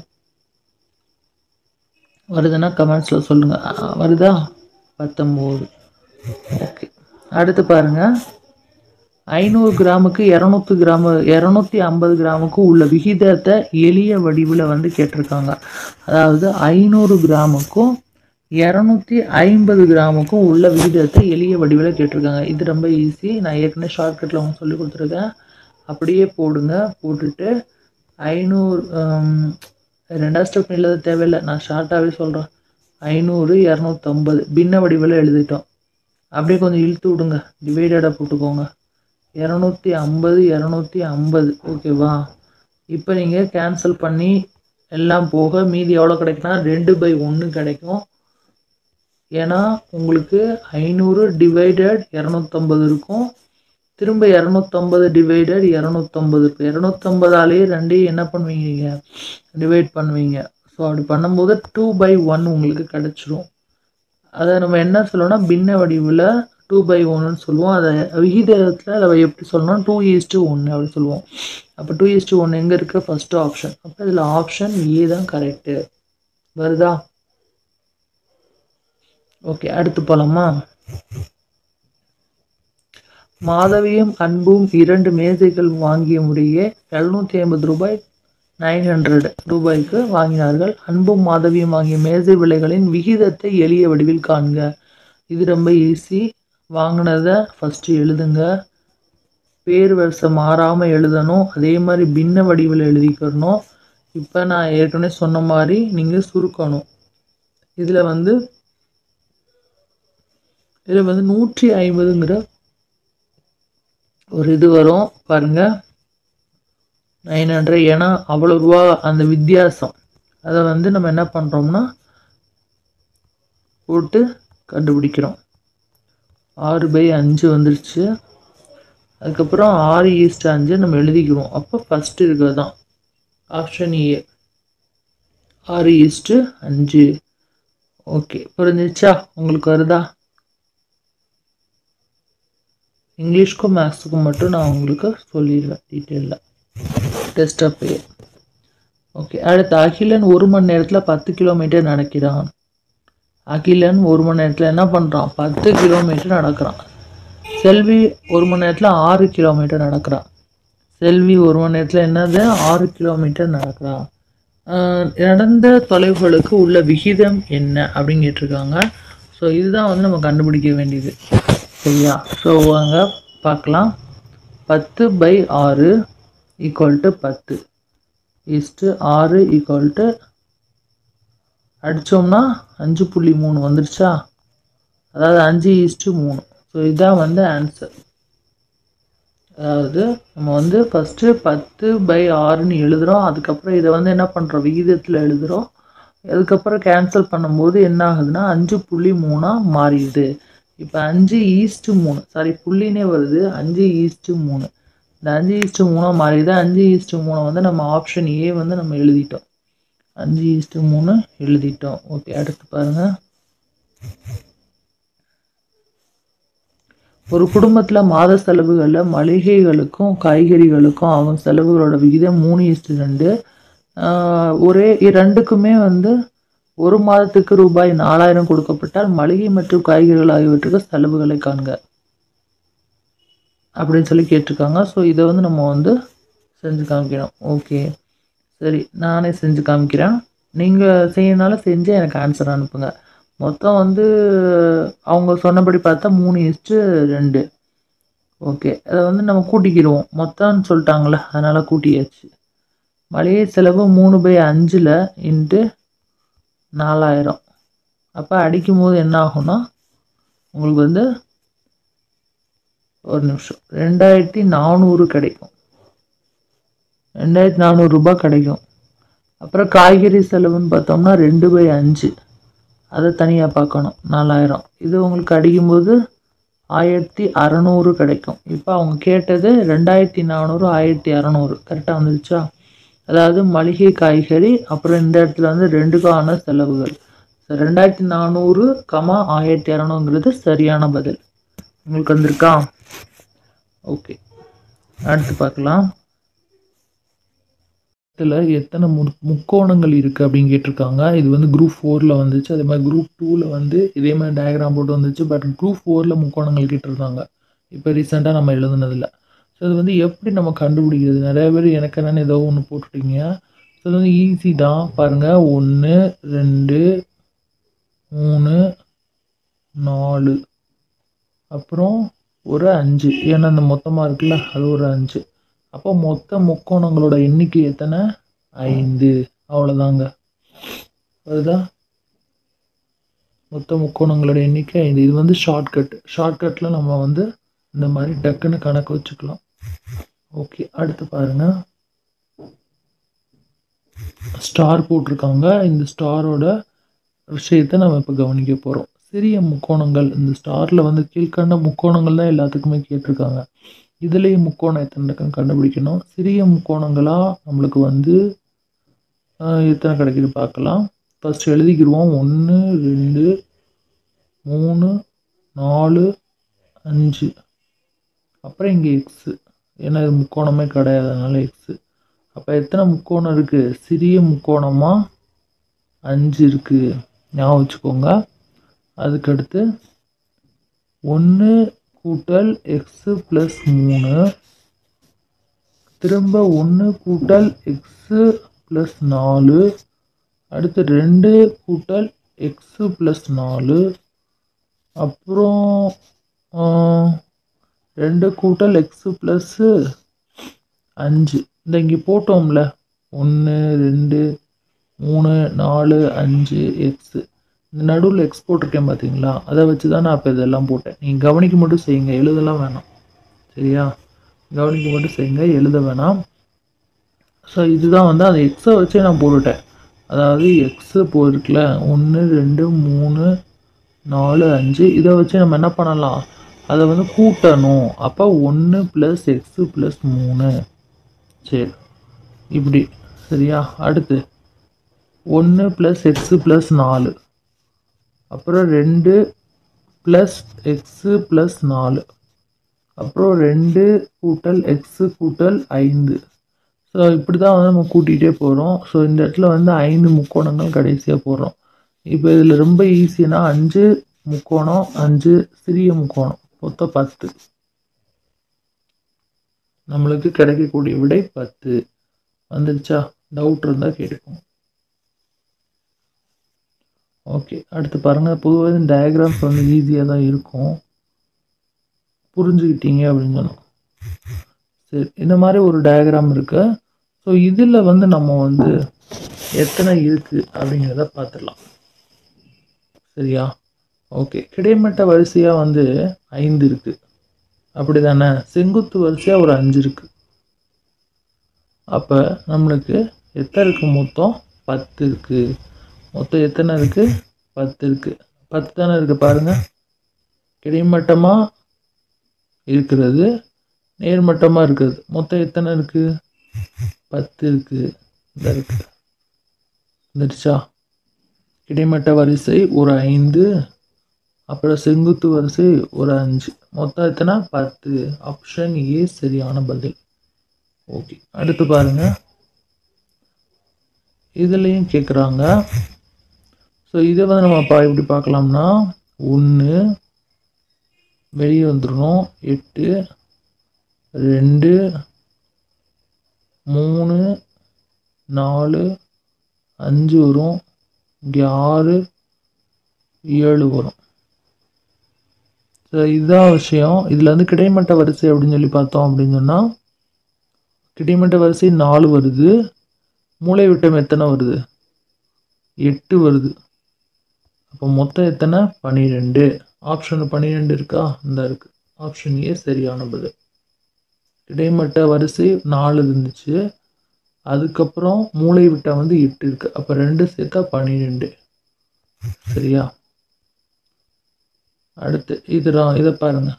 வருதுன்னா கமெண்ட்ஸில் சொல்லுங்கள் வருதா பத்தொம்போது ஓகே அடுத்து பாருங்க ஐநூறு கிராமுக்கு இரநூத்தி கிராமு இரநூத்தி ஐம்பது கிராமுக்கு உள்ள விகிதத்தை எளிய வடிவில் வந்து கேட்டிருக்காங்க அதாவது ஐநூறு கிராமுக்கும் இரநூத்தி ஐம்பது கிராமுக்கும் உள்ள விகிதத்தை எளிய வடிவில் கேட்டிருக்காங்க இது ரொம்ப ஈஸி நான் ஏற்கனவே ஷார்ட்கட்டில் உங்களுக்கு சொல்லி கொடுத்துருக்கேன் அப்படியே போடுங்க போட்டுட்டு ஐநூறு ரெண்டாவது ஸ்டெப் எழுத தேவையில்லை நான் ஷார்ட்டாகவே சொல்கிறேன் ஐநூறு இரநூத்தம்பது பின்ன வடிவில் எழுதிட்டோம் அப்படியே கொஞ்சம் இழுத்து விடுங்க டிவைடடாக போட்டுக்கோங்க இரநூத்தி ஐம்பது இரநூத்தி ஐம்பது ஓகேவா இப்போ நீங்கள் கேன்சல் பண்ணி எல்லாம் போக மீதி எவ்வளோ கிடைக்குன்னா ரெண்டு பை ஒன்று கிடைக்கும் ஏன்னா உங்களுக்கு ஐநூறு டிவைடட் இரநூத்தம்பது இருக்கும் திரும்ப இரநூத்தம்பது டிவைடட் இரநூத்தம்பது இருக்கும் இரநூத்தம்பதாலேயே ரெண்டையும் என்ன பண்ணுவீங்க நீங்கள் டிவைட் பண்ணுவீங்க ஸோ அப்படி பண்ணும்போது டூ பை ஒன் உங்களுக்கு கிடச்சிரும் அதை நம்ம என்ன சொல்லுவோம்னா பின்ன வடிவில் டூ பை ஒன்றுன்னு சொல்லுவோம் அதை விகிதத்தில் அதை எப்படி சொல்லணும் டூ ஈஸ்ட்டு ஒன்று அப்படி சொல்லுவோம் அப்போ டூ ஈஸ்ட்டு ஒன்று எங்கே இருக்குது ஃபஸ்ட்டு ஆப்ஷன் அப்போ இதில் ஆப்ஷன் ஏ தான் கரெக்டு வருதா ஓகே அடுத்து போகலாமா மாதவியும் அன்பும் இரண்டு மேசைகள் வாங்கிய முறையே எழுநூற்றி ஐம்பது ரூபாய் நைன் ஹண்ட்ரட் ரூபாய்க்கு வாங்கினார்கள் அன்பும் மாதவியும் வாங்கிய மேசை விலைகளின் விகிதத்தை எளிய வடிவில் காண்க இது ரொம்ப ஈஸி வாங்கினதை ஃபஸ்ட்டு எழுதுங்க பேர் வரிசை மாறாமல் எழுதணும் அதே மாதிரி பின்ன வடிவில் எழுதிக்கிறணும் இப்போ நான் ஏற்கனவே சொன்ன மாதிரி நீங்கள் சுருக்கணும் இதில் வந்து இதில் வந்து நூற்றி ஐம்பதுங்கிற ஒரு இது வரும் பாருங்க நைன் ஹண்ட்ரட் ஏன்னா அவ்வளோ ரூபா அந்த வித்தியாசம் அதை வந்து நம்ம என்ன பண்ணுறோம்னா போட்டு கண்டுபிடிக்கிறோம் ஆறு பை அஞ்சு வந்துருச்சு அதுக்கப்புறம் ஆறு ஈஸ்ட் அஞ்சு நம்ம எழுதிக்கிறோம் அப்போ ஃபஸ்ட்டு இருக்கிறது தான் ஆப்ஷன் ஏ ஆறு ஈஸ்ட்டு அஞ்சு ஓகே புரிஞ்சிச்சா உங்களுக்கு வருதா இங்கிலீஷ்க்கும் மேக்ஸுக்கும் மட்டும் நான் உங்களுக்கு சொல்லிடுவேன் டீட்டெயிலில் டெஸ்ட் அப்பயே ஓகே அடுத்து அகிலன் ஒரு மணி நேரத்தில் பத்து கிலோமீட்டர் நடக்கிறான் அகிலன் ஒரு மணி நேரத்தில் என்ன பண்ணுறான் பத்து கிலோமீட்டர் நடக்கிறான் செல்வி ஒரு மணி நேரத்தில் ஆறு கிலோமீட்டர் நடக்கிறான் செல்வி ஒரு மணி நேரத்தில் என்னது ஆறு கிலோமீட்டர் நடக்கிறான் ஆஹ் நடந்த தொலைவுகளுக்கு உள்ள விகிதம் என்ன அப்படின்னு கேட்டிருக்காங்க ஸோ இதுதான் வந்து நம்ம கண்டுபிடிக்க வேண்டியது சரியா ஸோ வாங்க பார்க்கலாம் பத்து பை ஆறு ஈக்குவல் டு பத்து இஸ்ட்டு ஆறு ஈக்குவல் டு அடித்தோம்னா அஞ்சு புள்ளி மூணு வந்துருச்சா அதாவது அஞ்சு ஈஸ்ட்டு மூணு ஸோ இதுதான் வந்து ஆன்சர் அதாவது நம்ம வந்து ஃபஸ்ட்டு பத்து பை ஆறுன்னு எழுதுகிறோம் அதுக்கப்புறம் இதை வந்து என்ன பண்ணுறோம் விகிதத்தில் எழுதுகிறோம் அதுக்கப்புறம் கேன்சல் பண்ணும்போது என்ன ஆகுதுன்னா அஞ்சு புள்ளி மூணாக மாறிடுது இப்போ அஞ்சு ஈஸ்ட்டு மூணு சாரி புள்ளினே வருது அஞ்சு ஈஸ்ட்டு மூணு இந்த அஞ்சு ஈஸ்ட்டு மூணாக மாறிடுது அஞ்சு ஈஸ்ட்டு மூணை வந்து நம்ம ஆப்ஷன் ஏ வந்து நம்ம எழுதிட்டோம் அஞ்சு ஈஸ்ட்டு மூணு எழுதிட்டோம் ஓகே அடுத்து பாருங்கள் ஒரு குடும்பத்தில் மாத செலவுகளில் மளிகைகளுக்கும் காய்கறிகளுக்கும் ஆகும் செலவுகளோட விகிதம் மூணு இஸ்டு ரெண்டு ஆஹ் ஒரே இ- ரெண்டுக்குமே வந்து ஒரு மாதத்துக்கு ரூபாய் நாலாயிரம் கொடுக்கப்பட்டால் மளிகை மற்றும் காய்கறிகள் ஆகியவற்றுக்கு செலவுகளை காண்க அப்படின்னு சொல்லி கேட்டிருக்காங்க ஸோ இதை வந்து நம்ம வந்து செஞ்சு காமிக்கணும் ஓகே சரி நானே செஞ்சு காமிக்கிறேன் நீங்கள் செய்யனாலும் செஞ்சு எனக்கு ஆன்சர் அனுப்புங்க மொத்தம் வந்து அவங்க சொன்னபடி பார்த்தா மூணு இஸ்ட்டு ரெண்டு ஓகே அதை வந்து நம்ம கூட்டிக்கிடுவோம் மொத்தம்னு சொல்லிட்டாங்களே அதனால் கூட்டியாச்சு மளிகை செலவு மூணு பை அஞ்சில் இன்ட்டு நாலாயிரம் அப்போ அடிக்கும்போது என்ன ஆகும்னா உங்களுக்கு வந்து ஒரு நிமிஷம் ரெண்டாயிரத்தி நானூறு கிடைக்கும் ரெண்டாயிரத்தி நானூறு ரூபாய் கிடைக்கும் அப்புறம் காய்கறி செலவுன்னு பார்த்தோம்னா ரெண்டு பை அஞ்சு அதை தனியாக பார்க்கணும் நாலாயிரம் இது உங்களுக்கு அடிக்கும்போது ஆயிரத்தி அறநூறு கிடைக்கும் இப்போ அவங்க கேட்டது ரெண்டாயிரத்தி நானூறு ஆயிரத்தி அறநூறு கரெக்டாக வந்துருச்சா அதாவது மளிகை காய்கறி அப்புறம் இந்த இடத்துல வந்து ரெண்டுக்கான செலவுகள் So, ரெண்டாயிரத்தி நானூறு கமா ஆயிரத்தி இரநூறுங்கிறது சரியான பதில் உங்களுக்கு வந்திருக்கா ஓகே அடுத்து பார்க்கலாம் இதில் எத்தனை மு முக்கோணங்கள் இருக்குது அப்படின்னு கேட்டிருக்காங்க இது வந்து குரூப் ஃபோரில் வந்துச்சு அதே மாதிரி குரூப் டூவில் வந்து இதே மாதிரி டயக்ராம் போட்டு வந்துச்சு பட் குரூப் ஃபோரில் முக்கோணங்கள் கேட்டிருந்தாங்க இப்போ ரீசெண்டாக நம்ம எழுதுனதில்ல ஸோ இது வந்து எப்படி நம்ம கண்டுபிடிக்கிறது நிறைய பேர் எனக்கு என்னன்னு ஏதோ ஒன்று போட்டுட்டீங்க ஸோ இது வந்து ஈஸி தான் பாருங்கள் ஒன்று ரெண்டு மூணு நாலு அப்புறம் ஒரு அஞ்சு ஏன்னா அந்த மொத்தமாக இருக்குல்ல அது ஒரு அஞ்சு அப்போ மொத்த முக்கோணங்களோட எண்ணிக்கை எத்தனை ஐந்து அவ்வளோதாங்க வருதா மொத்த முக்கோணங்களோட எண்ணிக்கை ஐந்து இது வந்து ஷார்ட்கட் ஷார்ட்கட்டில் நம்ம வந்து இந்த மாதிரி டக்குன்னு கணக்கு வச்சுக்கலாம் ஓகே அடுத்து பாருங்க ஸ்டார் போட்டிருக்காங்க இந்த ஸ்டாரோட விஷயத்தை நம்ம இப்போ கவனிக்க போகிறோம் சிறிய முக்கோணங்கள் இந்த ஸ்டாரில் வந்து கீழ்கண்ட முக்கோணங்கள் தான் எல்லாத்துக்குமே கேட்டிருக்காங்க இதுலேயும் முக்கோணம் எத்தனை இருக்குன்னு கண்டுபிடிக்கணும் சிறிய முக்கோணங்களாக நம்மளுக்கு வந்து ஆஹ், எத்தனை கிடைக்குது பார்க்கலாம் ஃபர்ஸ்ட் எழுதிக்கிடுவோம் ஒன்று ரெண்டு மூணு நாலு அஞ்சு அப்புறம் இங்கே எக்ஸு ஏன்னா இது முக்கோணமே கிடையாது அதனால எக்ஸு அப்போ எத்தனை முக்கோணம் இருக்குது சிறிய முக்கோணமாக அஞ்சு இருக்குது ஞாபகம் வச்சுக்கோங்க அதுக்கடுத்து ஒன்று கூட்டல் எக்ஸு ப்ளஸ் மூணு திரும்ப ஒன்று கூட்டல் எக்ஸு ப்ளஸ் நாலு அடுத்து ரெண்டு கூட்டல் எக்ஸு ப்ளஸ் நாலு அப்புறம் ஆ, ரெண்டு கூட்டல் எக்ஸு ப்ளஸ்ஸு அஞ்சு இந்த இங்கே போட்டோம்ல ஒன்று ரெண்டு மூணு நாலு அஞ்சு எக்ஸு இந்த நடுவில் எக்ஸ் போட்டிருக்கேன் பார்த்தீங்களா அதை வச்சு தான் நான் இப்போ இதெல்லாம் போட்டேன் நீங்கள் கவனிக்க மட்டும் செய்யுங்க எழுதலாம் வேணாம் சரியா கவனிக்க மட்டும் செய்யுங்க எழுத வேணாம் ஸோ இதுதான் வந்து அந்த எக்ஸை வச்சே நான் போட்டுட்டேன் அதாவது எக்ஸு போயிருக்குல ஒன்று ரெண்டு மூணு நாலு அஞ்சு இதை வச்சு நம்ம என்ன பண்ணலாம் அதை வந்து கூட்டணும் அப்போ ஒன்று ப்ளஸ் எக்ஸு ப்ளஸ் மூணு சரி இப்படி சரியா அடுத்து ஒன்று ப்ளஸ் எக்ஸு ப்ளஸ் நாலு அப்புறம் ரெண்டு ப்ளஸ் எக்ஸு ப்ளஸ் நாலு அப்புறம் ரெண்டு கூட்டல் எக்ஸு கூட்டல் ஐந்து ஸோ இப்படி தான் வந்து நம்ம கூட்டிகிட்டே போகிறோம் ஸோ இந்த இடத்துல வந்து ஐந்து முக்கோணங்கள் கடைசியாக போடுறோம் இப்போ இதில் ரொம்ப ஈஸினா அஞ்சு முக்கோணம் அஞ்சு சிறிய முக்கோணம் மொத்தம் பத்து நம்மளுக்கு கிடைக்கக்கூடிய விடை பத்து வந்துருச்சா டவுட் இருந்தால் கேட்டுக்கோங்க ஓகே அடுத்து பாருங்கள் பொதுவாக இந்த டயக்ராம்ஸ் வந்து ஈஸியாக தான் இருக்கும் புரிஞ்சுக்கிட்டீங்க அப்படின்னு சொன்னோம் சரி இந்த மாதிரி ஒரு டயக்ராம் இருக்கு ஸோ இதில் வந்து நம்ம வந்து எத்தனை இருக்குது அப்படிங்கிறத பார்த்துடலாம் சரியா ஓகே கிடைமட்ட வரிசையாக வந்து ஐந்து இருக்குது அப்படி தானே செங்குத்து வரிசையாக ஒரு அஞ்சு இருக்குது அப்போ நம்மளுக்கு எத்தனை இருக்குது மொத்தம் பத்து இருக்குது மொத்தம் எத்தனை இருக்குது பத்து இருக்குது பத்து தானே இருக்குது பாருங்கள் கிடைமட்டமாக இருக்கிறது நேர்மட்டமாக இருக்கிறது மொத்தம் எத்தனை இருக்குது பத்து இருக்குது இந்த இருக்குது வந்துடுச்சா கிடைமட்ட வரிசை ஒரு ஐந்து அப்புறம் செங்குத்து வரிசை ஒரு அஞ்சு மொத்தம் எத்தனை பத்து ஆப்ஷன் ஏ சரியான பதில் ஓகே அடுத்து பாருங்க இதுலேயும் கேட்குறாங்க ஸோ இதை வந்து நம்ம பா எப்படி பார்க்கலாம்னா ஒன்று வெளியே வந்துடணும் எட்டு ரெண்டு மூணு நாலு அஞ்சு வரும் இங்கே ஆறு ஏழு வரும் ஸோ இதுதான் விஷயம் இதில் வந்து கிடைமட்ட வரிசை அப்படின்னு சொல்லி பார்த்தோம் அப்படின்னு சொன்னால் கிடைமட்ட வரிசை நாலு வருது மூளை விட்டம் எத்தனை வருது எட்டு வருது அப்போ மொத்தம் எத்தனை பன்னிரெண்டு ஆப்ஷன் பன்னிரெண்டு இருக்கா இந்த இருக்கு ஆப்ஷன் ஏ சரியான பதில் கிடைமட்ட வரிசை நாலு இருந்துச்சு அதுக்கப்புறம் மூளை விட்டம் வந்து எட்டு இருக்கு அப்போ ரெண்டு சேர்த்தா பன்னிரெண்டு சரியா அடுத்து இதுதான் இதை பாருங்க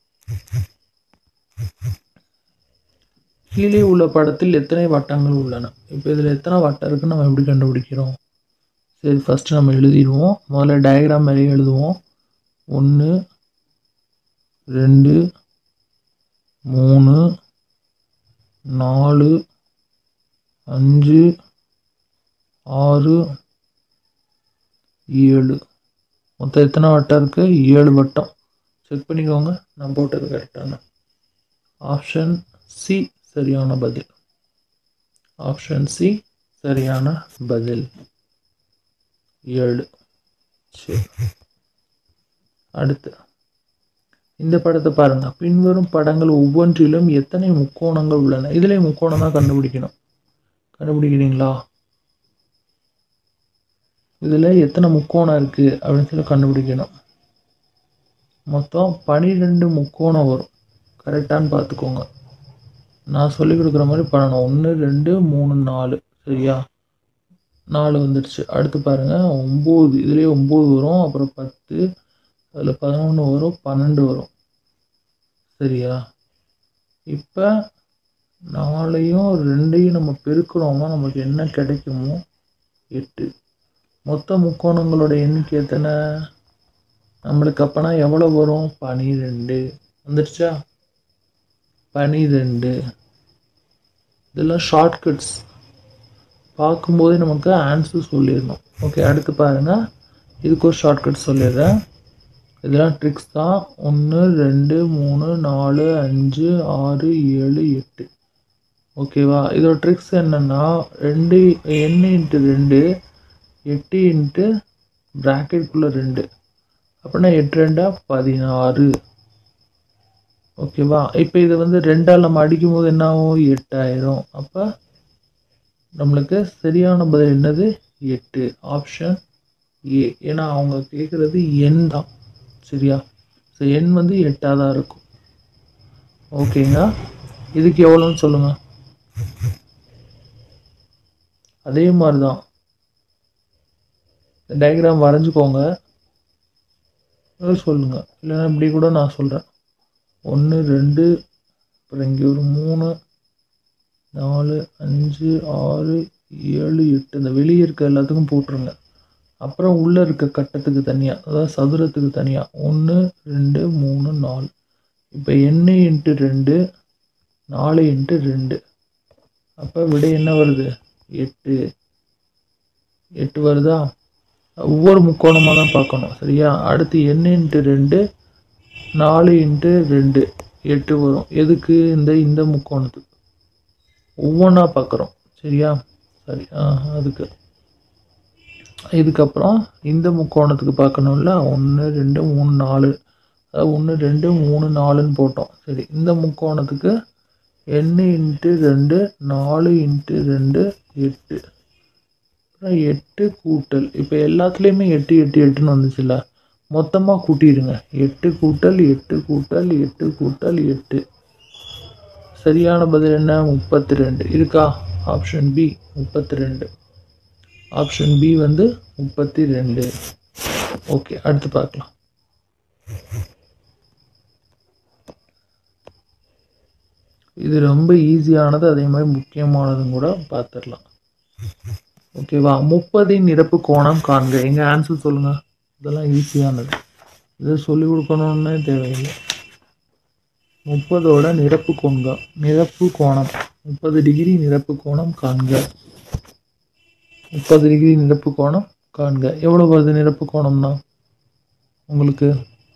கீழே உள்ள படத்தில் எத்தனை வட்டங்கள் உள்ளன இப்போ இதில் எத்தனை வட்டம் இருக்குன்னு நம்ம எப்படி கண்டுபிடிக்கிறோம் சரி ஃபஸ்ட்டு நம்ம எழுதிடுவோம் முதல்ல டயக்ராம் மாதிரி எழுதுவோம் ஒன்று ரெண்டு மூணு நாலு அஞ்சு ஆறு ஏழு மொத்தம் எத்தனை வட்டம் இருக்குது ஏழு வட்டம் செக் பண்ணிக்கோங்க நான் போட்டது கரெக்டான ஆப்ஷன் சி சரியான பதில் ஆப்ஷன் சி சரியான பதில் ஏழு சரி அடுத்து இந்த படத்தை பாருங்க பின்வரும் படங்கள் ஒவ்வொன்றிலும் எத்தனை முக்கோணங்கள் உள்ளன இதுல முக்கோணம் தான் கண்டுபிடிக்கணும் கண்டுபிடிக்கிறீங்களா இதுல எத்தனை முக்கோணம் இருக்கு அப்படின்னு சொல்லி கண்டுபிடிக்கணும் மொத்தம் பனிரெண்டு முக்கோணம் வரும் கரெக்டான்னு பார்த்துக்கோங்க நான் சொல்லி கொடுக்குற மாதிரி பண்ணணும் ஒன்று ரெண்டு மூணு நாலு சரியா நாலு வந்துடுச்சு அடுத்து பாருங்க ஒம்பது இதுலேயே ஒம்பது வரும் அப்புறம் பத்து அதில் பதினொன்று வரும் பன்னெண்டு வரும் சரியா இப்போ நாலையும் ரெண்டையும் நம்ம பெருக்கிறோம்னா நமக்கு என்ன கிடைக்குமோ எட்டு மொத்த முக்கோணங்களோட எண்ணிக்கை எத்தனை நம்மளுக்கு அப்போனா எவ்வளோ வரும் பனிரெண்டு வந்துடுச்சா பனிரெண்டு இதெல்லாம் ஷார்ட்கட்ஸ் பார்க்கும்போதே நமக்கு ஆன்சர் சொல்லிடணும் ஓகே அடுத்து பாருங்க இதுக்கு ஒரு ஷார்ட்கட் சொல்லிடுறேன் இதெல்லாம் ட்ரிக்ஸ் தான் ஒன்று ரெண்டு மூணு நாலு அஞ்சு ஆறு ஏழு எட்டு ஓகேவா இதோட ட்ரிக்ஸ் என்னென்னா ரெண்டு எண்ணு இன்ட்டு ரெண்டு எட்டு இன்ட்டு ப்ராக்கெட்குள்ளே ரெண்டு அப்படின்னா எட்டு ரெண்டா பதினாறு ஓகேவா இப்போ இதை வந்து ரெண்டால் நம்ம அடிக்கும் போது என்ன ஆகும் எட்டாயிரம் அப்போ நம்மளுக்கு சரியான பதில் என்னது எட்டு ஆப்ஷன் ஏ ஏன்னா அவங்க கேட்குறது எண் தான் சரியா ஸோ எண் வந்து எட்டாக தான் இருக்கும் ஓகேங்க இதுக்கு எவ்வளோன்னு சொல்லுங்கள் அதே மாதிரி தான் டயக்ராம் வரைஞ்சிக்கோங்க சொல்லுங்கள் இல்லைன்னா இப்படி கூட நான் சொல்கிறேன் ஒன்று ரெண்டு அப்புறம் இங்கே ஒரு மூணு நாலு அஞ்சு ஆறு ஏழு எட்டு இந்த வெளியே இருக்க எல்லாத்துக்கும் போட்டுருங்க அப்புறம் உள்ளே இருக்க கட்டத்துக்கு தனியாக அதாவது சதுரத்துக்கு தனியாக ஒன்று ரெண்டு மூணு நாலு இப்போ எண்ணு இன்ட்டு ரெண்டு நாலு இன்ட்டு ரெண்டு அப்போ விடை என்ன வருது எட்டு எட்டு வருதா ஒவ்வொரு முக்கோணமாக தான் பார்க்கணும் சரியா அடுத்து எண்ணு இன்ட்டு ரெண்டு நாலு இன்ட்டு ரெண்டு எட்டு வரும் எதுக்கு இந்த இந்த முக்கோணத்துக்கு ஒவ்வொன்றா பார்க்குறோம் சரியா சரி ஆ அதுக்கு இதுக்கப்புறம் இந்த முக்கோணத்துக்கு பார்க்கணும்ல ஒன்று ரெண்டு மூணு நாலு அதாவது ஒன்று ரெண்டு மூணு நாலுன்னு போட்டோம் சரி இந்த முக்கோணத்துக்கு எண்ணு இன்ட்டு ரெண்டு நாலு இன்ட்டு ரெண்டு எட்டு அப்புறம் எட்டு கூட்டல் இப்போ எல்லாத்துலேயுமே எட்டு எட்டு எட்டுன்னு வந்துச்சுல்ல மொத்தமாக கூட்டிடுங்க எட்டு கூட்டல் எட்டு கூட்டல் எட்டு கூட்டல் எட்டு சரியான பதில் என்ன முப்பத்தி ரெண்டு இருக்கா ஆப்ஷன் பி முப்பத்தி ரெண்டு ஆப்ஷன் பி வந்து முப்பத்தி ரெண்டு ஓகே அடுத்து பார்க்கலாம் இது ரொம்ப ஈஸியானது அதே மாதிரி முக்கியமானதும் கூட பார்த்துடலாம் ஓகேவா முப்பதின் நிரப்பு கோணம் காண்க எங்க ஆன்சர் சொல்லுங்க இதெல்லாம் ஈஸியானது இதை சொல்லிக் கொடுக்கணும்னே தேவையில்லை முப்பதோட நிரப்பு கோண்க நிரப்பு கோணம் முப்பது டிகிரி நிரப்பு கோணம் காண்க முப்பது டிகிரி நிரப்பு கோணம் காண்க எவ்வளோ வருது நிரப்பு கோணம்னா உங்களுக்கு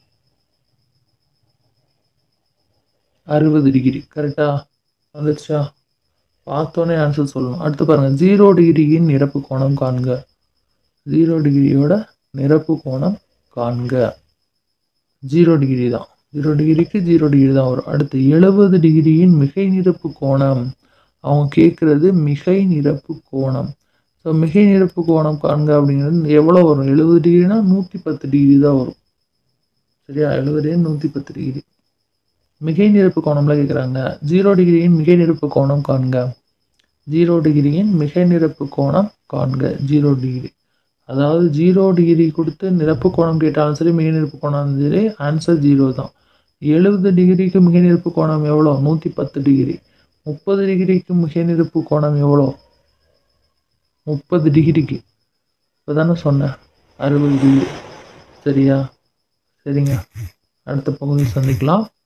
அறுபது டிகிரி கரெக்டா வந்துருச்சா பார்த்தோன்னே ஆன்சர் சொல்லணும் அடுத்து பாருங்க ஜீரோ டிகிரியின் நிரப்பு கோணம் காண்க ஜீரோ டிகிரியோட நிரப்பு கோணம் காண்க ஜீரோ டிகிரி தான் ஜீரோ டிகிரிக்கு ஜீரோ டிகிரி தான் வரும் அடுத்து எழுபது டிகிரியின் மிகை நிரப்பு கோணம் அவங்க கேட்குறது மிகை நிரப்பு கோணம் ஸோ மிகை நிரப்பு கோணம் காண்க அப்படிங்கிறது எவ்வளோ வரும் எழுபது டிகிரினா நூற்றி பத்து டிகிரி தான் வரும் சரியா எழுபது டிகிரி நூற்றி பத்து டிகிரி மிகை நிரப்பு கோணம்ல கேட்குறாங்க ஜீரோ டிகிரியின் மிகை நிரப்பு கோணம் காண்க ஜீரோ டிகிரியின் மிகை நிரப்பு கோணம் காண்க ஜீரோ டிகிரி அதாவது ஜீரோ டிகிரி கொடுத்து நிரப்பு கோணம் கேட்டாலும் சரி மிகை நிரப்பு கோணம் சரி ஆன்சர் ஜீரோ தான் எழுபது டிகிரிக்கு மிகை நிரப்பு கோணம் எவ்வளோ நூற்றி பத்து டிகிரி முப்பது டிகிரிக்கு மிகை நிரப்பு கோணம் எவ்வளோ முப்பது டிகிரிக்கு இப்போ தானே சொன்னேன் அறுபது டிகிரி சரியா சரிங்க அடுத்த பகுதி சந்திக்கலாம்